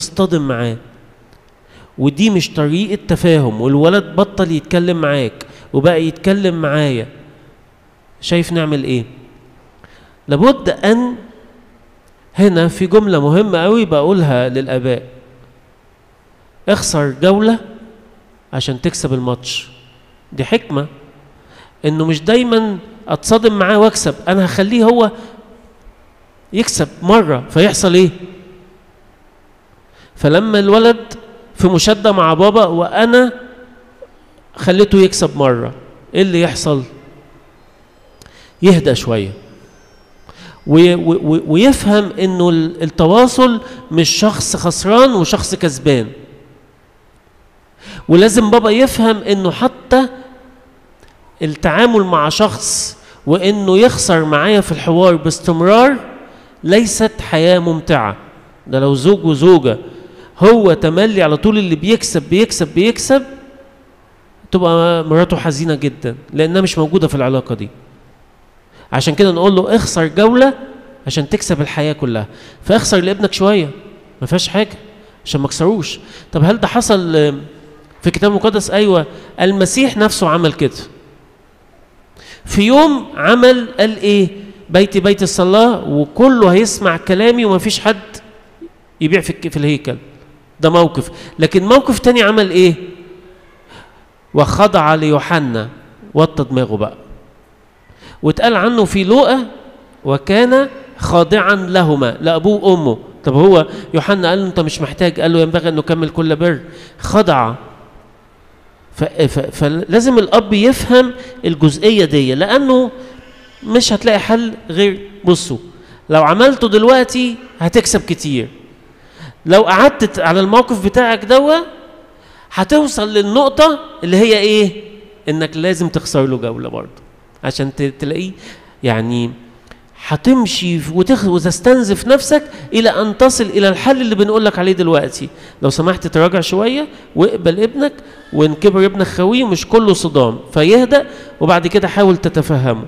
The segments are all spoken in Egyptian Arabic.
تصطدم معاه ودي مش طريقة تفاهم والولد بطل يتكلم معاك وبقى يتكلم معايا شايف نعمل ايه لابد ان هنا في جملة مهمة قوي بقولها للآباء اخسر جولة عشان تكسب الماتش دي حكمة انه مش دايما اتصادم معاه واكسب انا هخليه هو يكسب مرة فيحصل ايه فلما الولد في مشادة مع بابا وانا خليته يكسب مرة ايه اللي يحصل يهدى شوية وي وي ويفهم انه التواصل مش شخص خسران وشخص كسبان ولازم بابا يفهم انه حتى التعامل مع شخص وانه يخسر معايا في الحوار باستمرار ليست حياه ممتعه ده لو زوج وزوجه هو تملي على طول اللي بيكسب بيكسب بيكسب تبقى مراته حزينه جدا لانها مش موجوده في العلاقه دي عشان كده نقول له اخسر جوله عشان تكسب الحياه كلها فاخسر لابنك شويه ما فيهاش حاجه عشان ما اكسروش طب هل ده حصل في الكتاب المقدس ايوه المسيح نفسه عمل كده في يوم عمل قال ايه بيتي بيت الصلاه وكله هيسمع كلامي وما فيش حد يبيع في في الهيكل ده موقف لكن موقف تاني عمل ايه وخضع ليوحنا وطى دماغه بقى واتقال عنه في لوقا وكان خاضعا لهما لابوه وامه طب هو يوحنا قال له انت مش محتاج قال له ينبغي ان نكمل كل بر خضع فلازم الاب يفهم الجزئيه دي لانه مش هتلاقي حل غير بصوا لو عملته دلوقتي هتكسب كتير لو قعدت على الموقف بتاعك دوا هتوصل للنقطة اللي هي ايه؟ انك لازم تخسر له جولة برضه عشان تلاقيه يعني هتمشي وتخ... وتستنزف نفسك الى ان تصل الى الحل اللي بنقول لك عليه دلوقتي لو سمحت تراجع شويه واقبل ابنك وان كبر ابنك خويه مش كله صدام فيهدأ وبعد كده حاول تتفهمه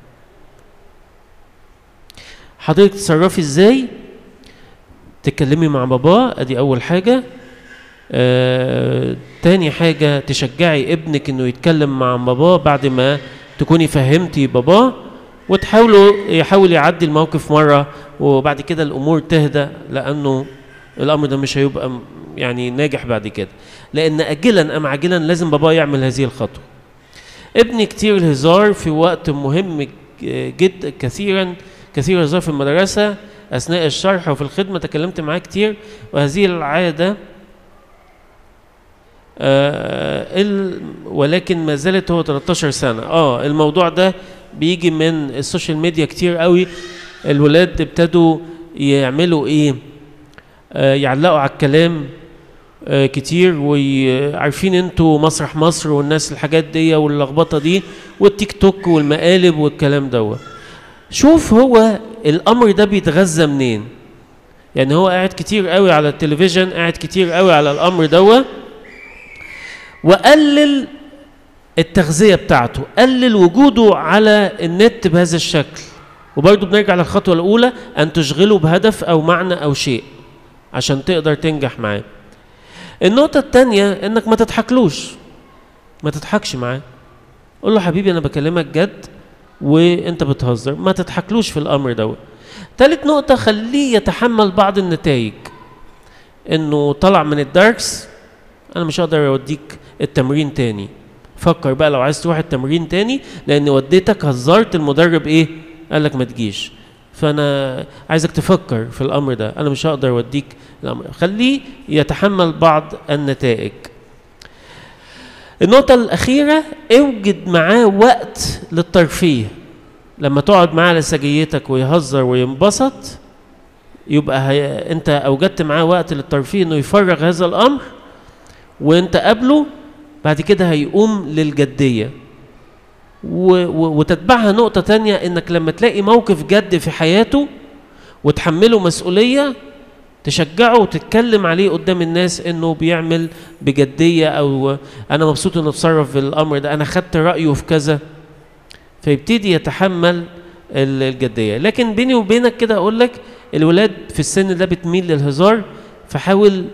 حضرتك تتصرفي ازاي تتكلمي مع باباه ادي اول حاجه آه، تاني حاجة تشجعي ابنك انه يتكلم مع باباه بعد ما تكوني فهمتي باباه وتحاولوا يحاول يعدي الموقف مرة وبعد كده الأمور تهدى لأنه الأمر ده مش هيبقى م- يعني ناجح بعد كده لأن أجلا أم عاجلا لازم باباه يعمل هذه الخطوة ابني كتير الهزار في وقت مهم ج- جدا كثيرا كثير الهزار في المدرسة أثناء الشرح وفي الخدمة تكلمت معاه كتير وهذه العادة آه ال ولكن ما زالت هو 13 سنة اه الموضوع ده بيجي من السوشيال ميديا كتير قوي الولاد ابتدوا يعملوا ايه آه يعلقوا على الكلام آه كتير وعارفين انتوا مسرح مصر والناس الحاجات دي واللخبطه دي والتيك توك والمقالب والكلام دوت شوف هو الامر ده بيتغذى منين يعني هو قاعد كتير قوي على التلفزيون قاعد كتير قوي على الامر دوت وقلل التغذية بتاعته قلل وجوده على النت بهذا الشكل وبرضه بنرجع للخطوة الأولى أن تشغله بهدف أو معنى أو شيء عشان تقدر تنجح معاه النقطة التانية إنك ما تضحكلوش ما تضحكش معاه قول له حبيبي أنا بكلمك جد وأنت بتهزر ما تضحكلوش في الأمر دوت تالت نقطة خليه يتحمل بعض النتائج إنه طلع من الدرس انا مش هقدر اوديك التمرين تاني فكر بقى لو عايز تروح التمرين تاني لان وديتك هزرت المدرب ايه قال لك ما تجيش فانا عايزك تفكر في الامر ده انا مش هقدر اوديك الامر خليه يتحمل بعض النتائج النقطة الأخيرة اوجد معاه وقت للترفيه لما تقعد معاه على سجيتك ويهزر وينبسط يبقى هي... انت اوجدت معاه وقت للترفيه انه يفرغ هذا الامر وانت قابله بعد كده هيقوم للجدية و و وتتبعها نقطة تانية انك لما تلاقي موقف جد في حياته وتحمله مسؤولية تشجعه وتتكلم عليه قدام الناس انه بيعمل بجدية او انا مبسوط انه اتصرف في الامر ده انا خدت رأيه في كذا فيبتدي يتحمل ال- الجدية لكن بيني وبينك كده اقول لك الولاد في السن ده بتميل للهزار فحاول